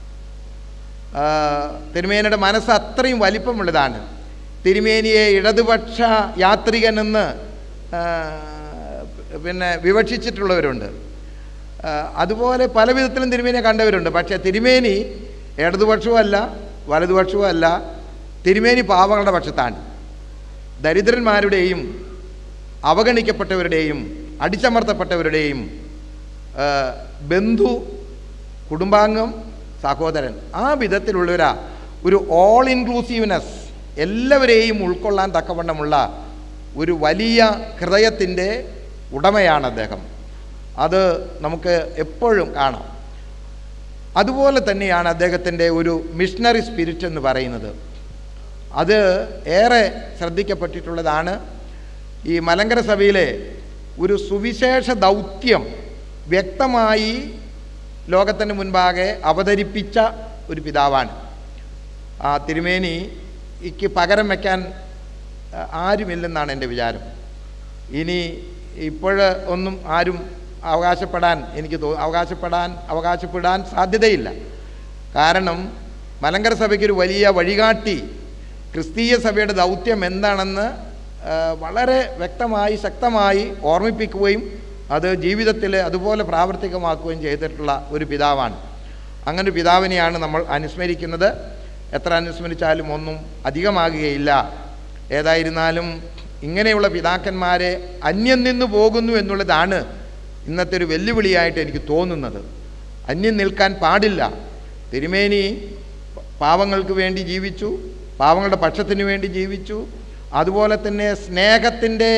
ആ, തിരുമേനിയുടെ മനസ്സ് അത്രയും വലിപ്പമുള്ളതാണ് തിരുമേനിയെ ഇടതുപക്ഷ യാത്രികനെന്ന് ആ, പിന്നെ വിവക്ഷിച്ചിട്ടുള്ളവരുണ്ട് ആ, അതുപോലെ പല വിധത്തിലും തിരുമേനിയെ കണ്ടവരുണ്ട് പക്ഷേ തിരുമേനി ഇടതുപക്ഷവുമല്ല വലതുപക്ഷവുമല്ല തിരുമേനി പാവങ്ങളുടെ പക്ഷത്താണ് ദരിദ്രന്മാരുടെയും അവഗണിക്കപ്പെട്ടവരുടെയും അടിച്ചമർത്തപ്പെട്ടവരുടെയും ആ, ബന്ധു കുടുംബാംഗം സഹോദരൻ ആ വിധത്തിലുള്ളൊരാ ഒരു ഓൾ ഇൻക്ലൂസീവ്നെസ് എല്ലാവരെയും ഉൾക്കൊള്ളാൻ തക്കവണ്ണമുള്ള ഒരു വലിയ ഹൃദയത്തിൻ്റെ ഉടമയാണ് അദ്ദേഹം അത് നമുക്ക് എപ്പോഴും കാണാം അതുപോലെ തന്നെയാണ് അദ്ദേഹത്തിൻ്റെ ഒരു മിഷണറി സ്പിരിറ്റ് എന്ന് പറയുന്നത് അത് ഏറെ ശ്രദ്ധിക്കപ്പെട്ടിട്ടുള്ളതാണ് ഈ മലങ്കര സഭയിലെ ഒരു സുവിശേഷ ദൗത്യം വ്യക്തമായി ലോകത്തിന് മുൻപാകെ അവതരിപ്പിച്ച ഒരു പിതാവാണ് ആ തിരുമേനിക്ക് പകരം വയ്ക്കാൻ ആ, ആരുമില്ലെന്നാണ് എൻ്റെ വിചാരം ഇനി ഇപ്പോഴ് ഒന്നും ആരും അവകാശപ്പെടാൻ എനിക്ക് തോ അവകാശപ്പെടാൻ അവകാശപ്പെടാൻ സാധ്യതയില്ല കാരണം മലങ്കര സഭയ്ക്ക് ഒരു വലിയ വഴികാട്ടി ക്രിസ്തീയ സഭയുടെ ദൗത്യം എന്താണെന്ന് ആ, വളരെ വ്യക്തമായി ശക്തമായി ഓർമ്മിപ്പിക്കുകയും അത് ജീവിതത്തിൽ അതുപോലെ പ്രാവർത്തികമാക്കുകയും ചെയ്തിട്ടുള്ള ഒരു പിതാവാണ് അങ്ങനെ ഒരു പിതാവിനെയാണ് നമ്മൾ അനുസ്മരിക്കുന്നത് എത്ര അനുസ്മരിച്ചാലും ഒന്നും അധികമാകുകയില്ല ഏതായിരുന്നാലും ഇങ്ങനെയുള്ള പിതാക്കന്മാരെ അന്യം നിന്ന് പോകുന്നു എന്നുള്ളതാണ് ഇന്നത്തെ ഒരു വെല്ലുവിളിയായിട്ട് എനിക്ക് തോന്നുന്നത് അന്യം നിൽക്കാൻ പാടില്ല തിരുമേനി പാവങ്ങൾക്ക് വേണ്ടി ജീവിച്ചു പാവങ്ങളുടെ പക്ഷത്തിന് വേണ്ടി ജീവിച്ചു അതുപോലെ തന്നെ സ്നേഹത്തിൻ്റെ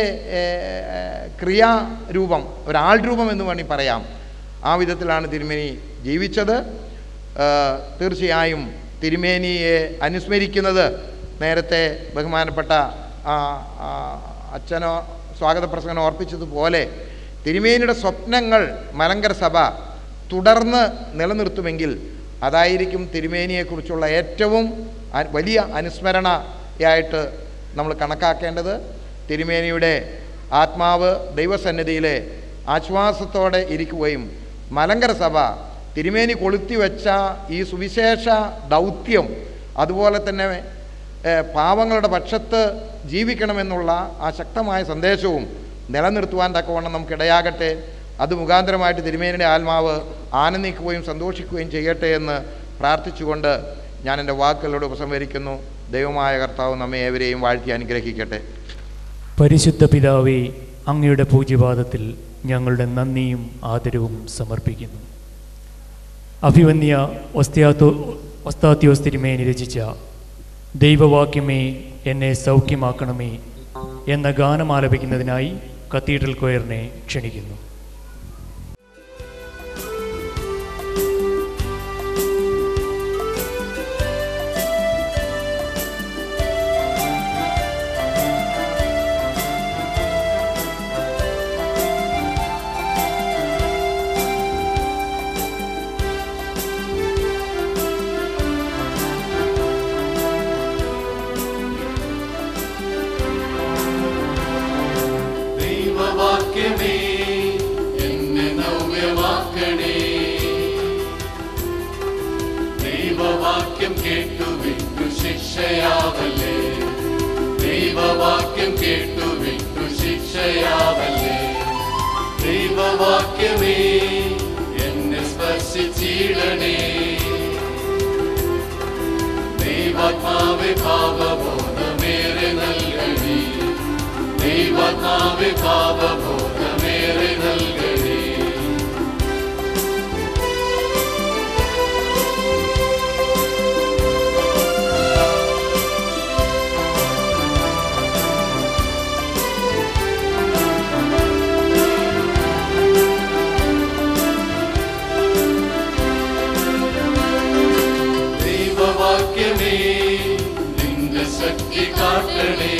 ക്രിയാരൂപം ഒരാൾ രൂപം എന്ന് വേണമെങ്കിൽ പറയാം ആ വിധത്തിലാണ് തിരുമേനി ജീവിച്ചത് ആ, തീർച്ചയായും തിരുമേനിയെ അനുസ്മരിക്കുന്നത് നേരത്തെ ബഹുമാനപ്പെട്ട ആ, ആ, അച്ഛനോ സ്വാഗത പ്രസംഗം ഓർപ്പിച്ചതുപോലെ തിരുമേനിയുടെ സ്വപ്നങ്ങൾ മലങ്കര സഭ തുടർന്ന് നിലനിർത്തുമെങ്കിൽ അതായിരിക്കും തിരുമേനിയെക്കുറിച്ചുള്ള ഏറ്റവും അ- വലിയ അനുസ്മരണയായിട്ട് നമ്മൾ കണക്കാക്കേണ്ടത് തിരുമേനിയുടെ ആത്മാവ് ദൈവസന്നിധിയിലെ ആശ്വാസത്തോടെ ഇരിക്കുകയും മലങ്കര സഭ തിരുമേനി കൊളുത്തി വെച്ച ഈ സുവിശേഷ ദൗത്യം അതുപോലെ തന്നെ ഏഹ്, പാവങ്ങളുടെ പക്ഷത്ത് ജീവിക്കണമെന്നുള്ള ആ ശക്തമായ സന്ദേശവും നിലനിർത്തുവാൻ തക്കവണ്ണം നമുക്കിടയാകട്ടെ അത് മുഖാന്തരമായിട്ട് തിരുമേനിയുടെ ആത്മാവ് ആനന്ദിക്കുകയും സന്തോഷിക്കുകയും ചെയ്യട്ടെ എന്ന് പ്രാർത്ഥിച്ചുകൊണ്ട് ഞാൻ എൻ്റെ വാക്കുകളോട് ഉപസംഹരിക്കുന്നു ദൈവമായ കർത്താവ് നമ്മെ ഏവരെയും വാഴ്ത്തി അനുഗ്രഹിക്കട്ടെ പരിശുദ്ധ പിതാവേ അങ്ങയുടെ പൂജ്യപാദത്തിൽ ഞങ്ങളുടെ നന്ദിയും ആദരവും സമർപ്പിക്കുന്നു അഭിവന്യ ഒസ്ത്യാത്തോ ഒസ്താത്യോസ് തിരുമേനി രചിച്ച ദൈവവാക്യമേ എന്നെ സൗഖ്യമാക്കണമേ എന്ന ഗാനം ആലപിക്കുന്നതിനായി കത്തീഡ്രൽ കൊയറിനെ ക്ഷണിക്കുന്നു ദൈവവാക്യമേ എന്നെ നവ്യമാക്കണേ ദൈവവാക്യം കേട്ടു വിട്ടു ശിക്ഷയാവല്ലേ ദൈവവാക്യം കേട്ടു വിട്ടു ശിക്ഷയാവല്ലേ ദൈവവാക്യമേ എന്നെ സ്പർശിച്ചിടണേ ദൈവാത്മാവെ പാപബോധമേറെ നൽകണേ ദൈവാത്മാ കർത്താവെ പാപബോധമേറെ നൽകണേ ദൈവവാക്യമേ നിന്റെ ശക്തി കാട്ടണേ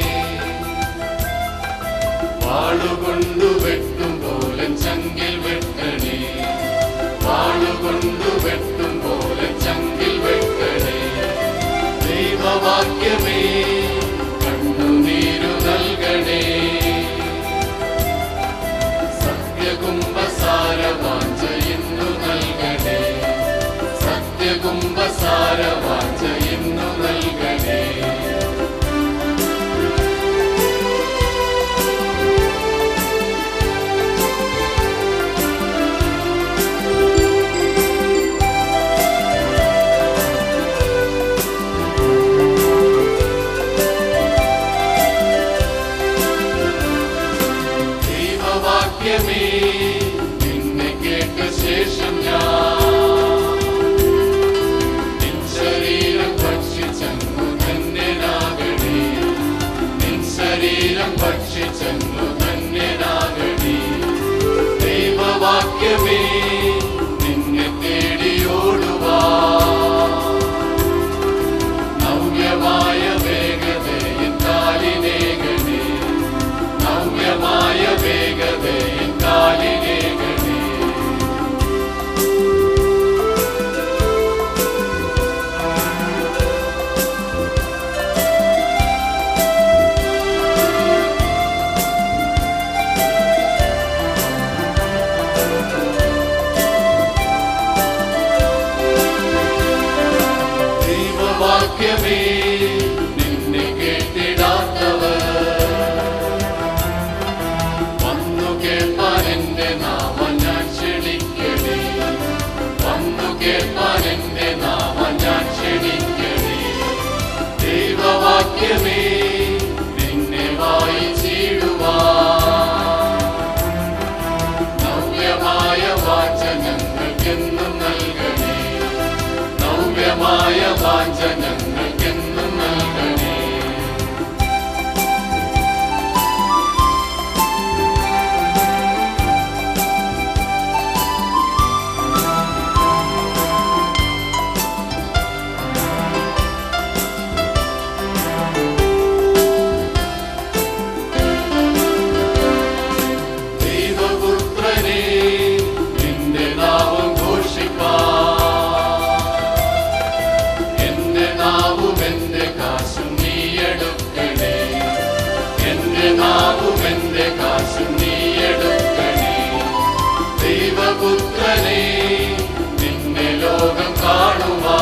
വാളുകൊണ്ടു വെട്ടും പോലെ ചങ്കിൽ വെട്ടണേ വാളുകൊണ്ടു വെട്ടും പോലെ ചങ്കിൽ വെട്ടണേ ദൈവവാക്യമേ കണ്ണുനീരു നൽകണേ സത്യകുംഭസാരവാഞ്ച ഇന്നു നൽകണേ സത്യകുംഭസാരവാഞ്ച ഇന്നു നൽകണേ ദൈവവാക്യമേ നിന്നെ കേട്ട ശേഷം ഞാൻ നിൻ ശരീരം ഭക്ഷിച്ചെന്നു ധന്യനാകണേ നിൻ ശരീരം ഭക്ഷിച്ചെന്നു ധന്യനാകണേ ദൈവവാക്യമേ നിന്നെ തേടിയോടുവാ നവ്യമായ വേഗതയിൽ കാലിനേകണേ നവ്യമായ വേഗതയിൽ കാലിനേകണേ ദൈവവാക്യമേ നിന്നെ കേട്ടിടാത്തവർ വന്നു കേൾപ്പാൻ എന്റെ നാമം ഞാൻ ക്ഷണിക്കണേ വന്നു കേൾപ്പാൻ എന്റെ നാമം ഞാൻ ക്ഷണിക്കണേ ദൈവവാക്യമേ നിന്നെ വായിച്ചിടുവാ നവ്യമായ വാചനങ്ങൾക്കെന്നും നൽകണേ നവ്യമായ വാചനങ്ങൾക്കെന്നും നൽകണേ ദൈവപുത്രനെ നിന്റെ നാമം ഘോഷിപ്പാൻ എന്റെ നാവും എന്റെ കാശും നീ എടുക്കണേ എന്റെ നാവും എന്റെ കാശും നീ എടുക്കണേ ദൈവപുത്രനെ നിന്നെ ലോകം കാണുവാ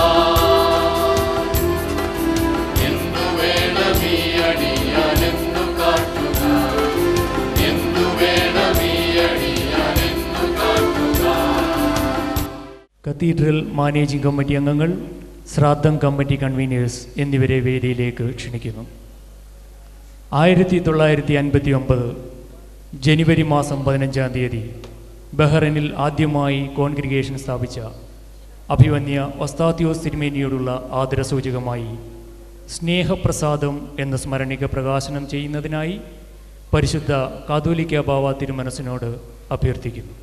എന്തു വേണം ഈ അടിയാൻ എന്നു കാട്ടുക എന്തു വേണം ഈ അടിയാൻ എന്നു കാട്ടുക കത്തീഡ്രൽ മാനേജിംഗ് കമ്മിറ്റി അംഗങ്ങൾ ശ്രാദ്ധം കമ്മിറ്റി കൺവീനേഴ്സ് എന്നിവരെ വേദിയിലേക്ക് ക്ഷണിക്കുന്നു ആയിരത്തി തൊള്ളായിരത്തി അൻപത്തി ഒമ്പത് ജനുവരി മാസം പതിനഞ്ചാം തീയതി ബഹ്റൈനിൽ ആദ്യമായി കോൺഗ്രിഗേഷൻ സ്ഥാപിച്ച അഭിവന്യ ഒസ്താത്യോസ് തിരുമേനിയോടുള്ള ആദരസൂചകമായി സ്നേഹപ്രസാദം എന്ന സ്മരണിക പ്രകാശനം ചെയ്യുന്നതിനായി പരിശുദ്ധ കാതോലിക്ക ബാവ തിരുമനസിനോട് അഭ്യർത്ഥിക്കുന്നു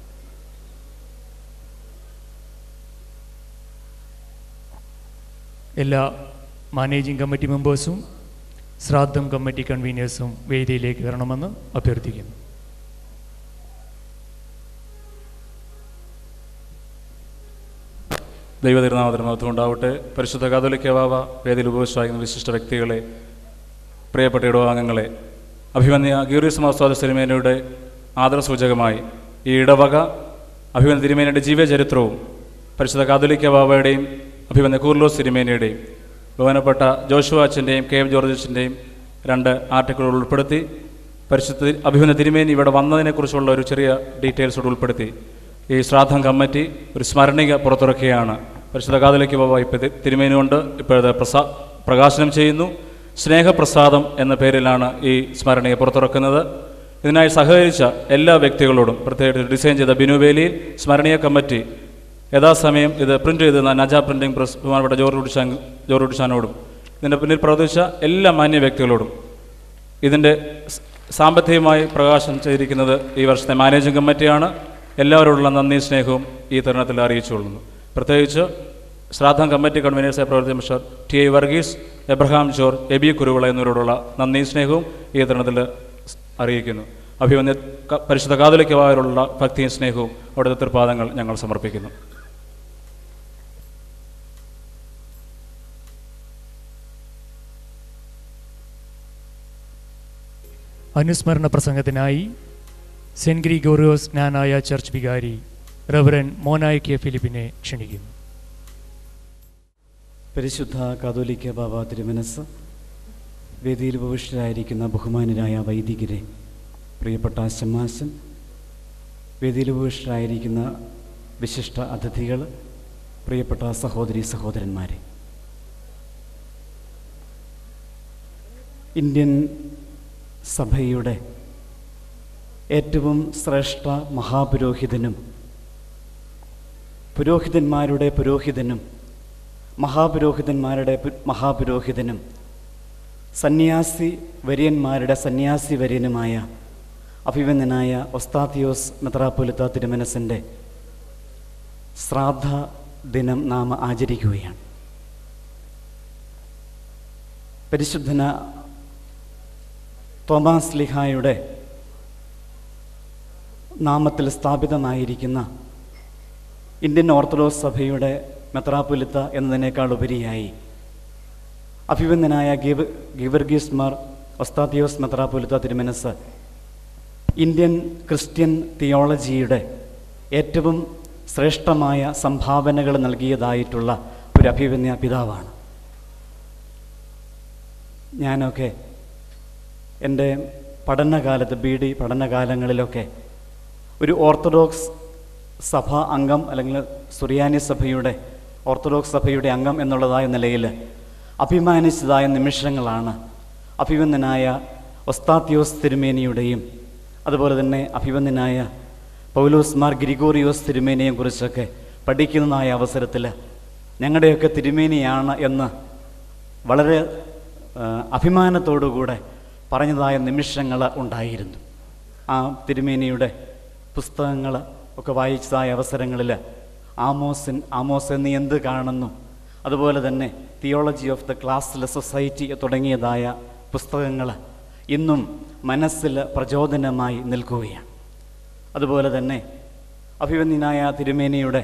എല്ലാ മാനേജിംഗ് കമ്മിറ്റി മെമ്പേഴ്സും ശ്രാദ്ധം കമ്മിറ്റി കൺവീനേഴ്സും വേദിയിലേക്ക് വരണമെന്ന് അഭ്യർത്ഥിക്കുന്നു ദൈവതിരുനാമത്തിന് മഹത്വം ഉണ്ടാവട്ടെ പരിശുദ്ധ കാതോലിക്ക ബാബ വേദിയിൽ ഉപവിഷ്ടമായിരുന്ന വിശിഷ്ട വ്യക്തികളെ പ്രിയപ്പെട്ട ഇടവാംഗങ്ങളെ അഭിമന്യ ഗീറിയസ് മാസ്വാദ സിനിമേനയുടെ ആദരസൂചകമായി ഈ ഇടവക അഭിമന്യ തിരുമേനയുടെ ജീവചരിത്രവും പരിശുദ്ധ കാതോലിക്ക ബാബയുടെയും അഭിമന്യ കൂർലോസ് തിരുമേനയുടെയും ബഹുമാനപ്പെട്ട ജോഷുവ അച്ഛൻ്റെയും കെ എം ജോർജ് അച്ഛൻ്റെയും രണ്ട് ആർട്ടിക്കിളുകൾ ഉൾപ്പെടുത്തി പരിശുദ്ധ അഭിമന്യ തിരുമേനി ഇവിടെ വന്നതിനെക്കുറിച്ചുള്ള ഒരു ചെറിയ ഡീറ്റെയിൽസ് കൂടെ ഉൾപ്പെടുത്തി ഈ ശ്രാദ്ധം കമ്മിറ്റി ഒരു സ്മരണിക പുറത്തിറക്കുകയാണ് പരിശുദ്ധ കാതലിക്ക് ബാബ ഇപ്പോൾ തിരുമേനി കൊണ്ട് ഇപ്പോഴത്തെ പ്രസാ പ്രകാശനം ചെയ്യുന്നു സ്നേഹപ്രസാദം എന്ന പേരിലാണ് ഈ സ്മരണയെ പുറത്തിറക്കുന്നത് ഇതിനായി സഹകരിച്ച എല്ലാ വ്യക്തികളോടും പ്രത്യേകിച്ച് ഡിസൈൻ ചെയ്ത ബിനുവേലിയിൽ സ്മരണീയ കമ്മിറ്റി യഥാസമയം ഇത് പ്രിൻ്റ് ചെയ്ത് തന്ന നജ പ്രിൻറ്റിംഗ് പ്രസ് ബഹുമാനപ്പെട്ട ജോർജ് ഉഡിഷാൻ ജോർജ് ഉഡിഷാനോടും ഇതിൻ്റെ പിന്നിൽ പ്രവർത്തിച്ച എല്ലാ മാന്യ വ്യക്തികളോടും ഇതിൻ്റെ സ് സാമ്പത്തികമായി പ്രകാശനം ചെയ്തിരിക്കുന്നത് ഈ വർഷത്തെ മാനേജിംഗ് കമ്മിറ്റിയാണ് എല്ലാവരോടുള്ള നന്ദി സ്നേഹവും ഈ തരുണത്തിൽ അറിയിച്ചുകൊള്ളുന്നു പ്രത്യേകിച്ച് ശ്രാദ്ധം കമ്മിറ്റി കൺവീനേഴ്സായി പ്രവർത്തിച്ച mister T I Varghese Abraham ജോർ എബി കുരുവിള എന്നിവരോടുള്ള നന്ദി സ്നേഹവും ഈ തരുണത്തിൽ സ് അറിയിക്കുന്നു അഭിമന്യ ക- പരിശുദ്ധ കാതലിക്കവായരോടുള്ള ഭക്തിയും സ്നേഹവും അവിടുത്തെ തൃപ്പാദങ്ങൾ ഞങ്ങൾ സമർപ്പിക്കുന്നു അനുസ്മരണ പ്രസംഗത്തിനായി സെൻറ്റ് ഗ്രിഗോറിയോസ് ജ്ഞാനായ ചർച്ച് വികാരി റവറൻ മോനായി കെ ഫിലിപ്പിനെ ക്ഷണിക്കുന്നു പരിശുദ്ധ കാതോലിക്ക ബാബ തിരുമനസ് വേദിയിൽ ഉപവിഷ്ടരായിരിക്കുന്ന ബഹുമാനരായ വൈദികരെ പ്രിയപ്പെട്ട ശമാശൻ വേദിയിൽ ഉപവിഷ്ടരായിരിക്കുന്ന വിശിഷ്ട അതിഥികൾ പ്രിയപ്പെട്ട സഹോദരി സഹോദരന്മാരെ ഇന്ത്യൻ സഭയുടെ ഏറ്റവും ശ്രേഷ്ഠ മഹാപുരോഹിതനും പുരോഹിതന്മാരുടെ പുരോഹിതനും മഹാപുരോഹിതന്മാരുടെ പു- മഹാപുരോഹിതനും സന്യാസി വര്യന്മാരുടെ സന്യാസി വര്യനുമായ അഭിവന്ദനായ ഒസ്താത്തിയോസ് മെത്രാപ്പൊലിത്ത തിരുമനസിൻ്റെ ശ്രാദ്ധ ദിനം നാം ആചരിക്കുകയാണ് പരിശുദ്ധന തോമാസ് ലിഹായുടെ നാമത്തിൽ സ്ഥാപിതമായിരിക്കുന്ന ഇന്ത്യൻ ഓർത്തഡോക്സ് സഭയുടെ മെത്രാപ്പൊലിത്ത എന്നതിനേക്കാൾ ഉപരിയായി അഭിവന്ദനായ ഗിവ ഗിവർഗീസ് മാർ ഒസ്താത്തിയോസ് മെത്രാപ്പൊലിത്ത തിരുമനസ് ഇന്ത്യൻ ക്രിസ്ത്യൻ തിയോളജിയുടെ ഏറ്റവും ശ്രേഷ്ഠമായ സംഭാവനകൾ നൽകിയതായിട്ടുള്ള ഒരു അഭിവന്യ പിതാവാണ് ഞാനൊക്കെ എൻ്റെ പഠനകാലത്ത് ബി ഡി പഠനകാലങ്ങളിലൊക്കെ ഒരു ഓർത്തഡോക്സ് സഭ അംഗം അല്ലെങ്കിൽ സുറിയാനി സഭയുടെ ഓർത്തഡോക്സ് സഭയുടെ അംഗം എന്നുള്ളതായ നിലയിൽ അഭിമാനിച്ചതായ നിമിഷങ്ങളാണ് അഭിവന്ദനായ ഒസ്താത്യോസ് തിരുമേനിയുടെയും അതുപോലെ തന്നെ അഭിവന്ദനായ പൗലോസ് മാർ ഗ്രിഗോറിയോസ് തിരുമേനിയെ കുറിച്ചൊക്കെ പഠിക്കുന്നതായ അവസരത്തിൽ ഞങ്ങളുടെയൊക്കെ തിരുമേനിയാണ് എന്ന് വളരെ ആ, അഭിമാനത്തോടുകൂടെ പറഞ്ഞതായ നിമിഷങ്ങൾ ഉണ്ടായിരുന്നു ആ തിരുമേനിയുടെ പുസ്തകങ്ങൾ ഒക്കെ വായിച്ചതായ അവസരങ്ങളിൽ ആമോസിൻ ആമോസ് നീ എന്ത് കാണുന്നു അതുപോലെ തന്നെ theology of the classless society തുടങ്ങിയതായ പുസ്തകങ്ങൾ ഇന്നും മനസ്സിൽ പ്രചോദനമായി നിൽക്കുകയാണ് അതുപോലെ തന്നെ അഭിവന്യനായ തിരുമേനിയുടെ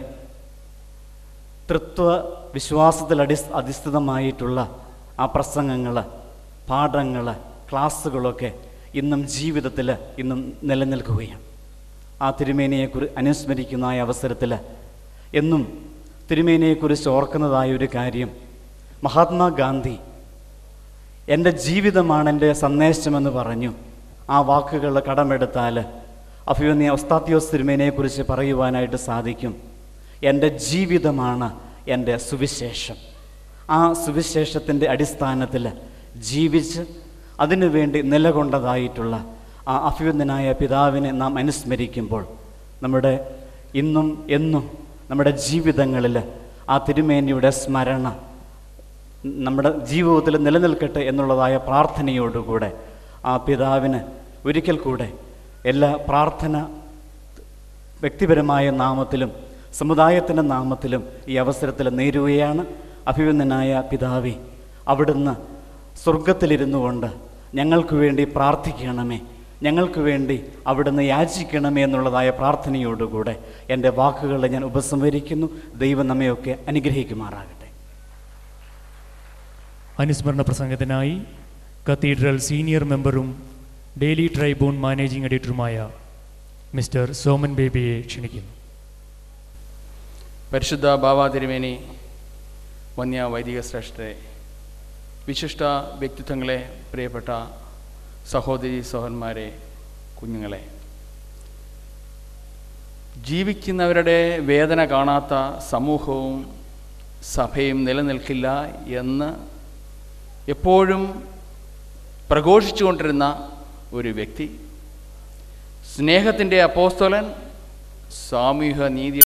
തൃത്വ വിശ്വാസത്തിൽ അടി അധിഷ്ഠിതമായിട്ടുള്ള ആ പ്രസംഗങ്ങൾ പാഠങ്ങൾ ക്ലാസ്സുകളൊക്കെ ഇന്നും ജീവിതത്തിൽ ഇന്നും നിലനിൽക്കുകയാണ് ആ തിരുമേനിയെക്കുറി അനുസ്മരിക്കുന്ന ആ അവസരത്തിൽ എന്നും തിരുമേനിയെക്കുറിച്ച് ഓർക്കുന്നതായ ഒരു കാര്യം മഹാത്മാഗാന്ധി എൻ്റെ ജീവിതമാണ് എൻ്റെ സന്ദേശമെന്ന് പറഞ്ഞു ആ വാക്കുകൾ കടമെടുത്താൽ അഭിമന്യ ഒസ്താത്യോസ് തിരുമേനിയെക്കുറിച്ച് പറയുവാനായിട്ട് സാധിക്കും എൻ്റെ ജീവിതമാണ് എൻ്റെ സുവിശേഷം ആ സുവിശേഷത്തിൻ്റെ അടിസ്ഥാനത്തിൽ ജീവിച്ച് അതിനുവേണ്ടി നിലകൊണ്ടതായിട്ടുള്ള ആ അഭിവന്ദനായ പിതാവിനെ നാം അനുസ്മരിക്കുമ്പോൾ നമ്മുടെ ഇന്നും എന്നും നമ്മുടെ ജീവിതങ്ങളിൽ ആ തിരുമേനിയുടെ സ്മരണ നമ്മുടെ ജീവിതത്തിൽ നിലനിൽക്കട്ടെ എന്നുള്ളതായ പ്രാർത്ഥനയോടുകൂടെ ആ പിതാവിന് ഒരിക്കൽ കൂടെ എല്ലാ പ്രാർത്ഥന വ്യക്തിപരമായ നാമത്തിലും സമുദായത്തിൻ്റെ നാമത്തിലും ഈ അവസരത്തിൽ നേരുകയാണ് അഭിവന്ദനായ പിതാവേ അവിടുന്ന് സ്വർഗത്തിലിരുന്നു കൊണ്ട് ഞങ്ങൾക്ക് വേണ്ടി പ്രാർത്ഥിക്കണമേ ഞങ്ങൾക്ക് വേണ്ടി അവിടുന്ന് യാചിക്കണമേ എന്നുള്ളതായ പ്രാർത്ഥനയോടുകൂടെ എൻ്റെ വാക്കുകളെ ഞാൻ ഉപസംഹരിക്കുന്നു ദൈവം നമ്മയൊക്കെ അനുഗ്രഹിക്കുമാറാകട്ടെ അനുസ്മരണ പ്രസംഗത്തിനായി കത്തീഡ്രൽ സീനിയർ മെമ്പറും ഡെയിലി ട്രൈബൂൺ മാനേജിംഗ് എഡിറ്ററുമായ മിസ്റ്റർ സോമൻ ബേബിയെ ക്ഷണിക്കുന്നു പരിശുദ്ധ ബാബാ തിരുമേനി വന്യ വൈദിക ശ്രേഷ്ഠരെ വിശിഷ്ട വ്യക്തിത്വങ്ങളെ പ്രിയപ്പെട്ട സഹോദരി സഹോദരന്മാരെ കുഞ്ഞുങ്ങളെ ജീവിക്കുന്നവരുടെ വേദന കാണാത്ത സമൂഹവും സഭയും നിലനിൽക്കില്ല എന്ന് എപ്പോഴും പ്രഘോഷിച്ചുകൊണ്ടിരുന്ന ഒരു വ്യക്തി സ്നേഹത്തിൻ്റെ അപ്പോസ്തോലൻ സാമൂഹ്യ നീതി